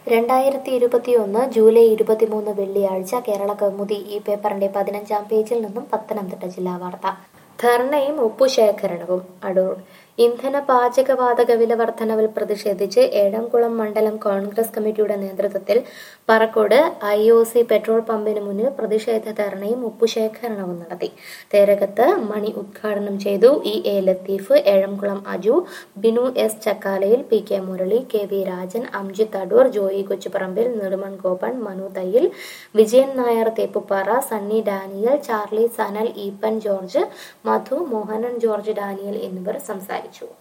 രണ്ടായിരത്തി ഇരുപത്തിയൊന്ന് ജൂലൈ ഇരുപത്തിമൂന്ന് വെള്ളിയാഴ്ച കേരള കൗമുദി ഈ പേപ്പറിന്റെ പതിനഞ്ചാം പേജിൽ നിന്നും പത്തനംതിട്ട ജില്ലാ വാർത്ത ധർണയും ഒപ്പുശേഖരണവും അടൂർ ഇന്ധന പാചകവാതക വില വർധനവിൽ പ്രതിഷേധിച്ച് ഏഴംകുളം മണ്ഡലം കോൺഗ്രസ് കമ്മിറ്റിയുടെ നേതൃത്വത്തിൽ Parakode I O C petrol പമ്പിന് മുന്നിൽ പ്രതിഷേധ ധർണയും ഒപ്പുശേഖരണവും നടത്തി തേരകത്ത് മണി ഉദ്ഘാടനം ചെയ്തു E A Latheef Ezhamkulam Aju Binu S Chakkalayil P K Murali K V Rajan Amjith Adoor Joy Kochuparambil Nedumon Gopan Manu Thayyil Vijayan Nair Theppupara Sunny Daniel Charlie Sanal Eapen George Madhu Mohanan George Daniel എന്നിവർ സംസാരിച്ചു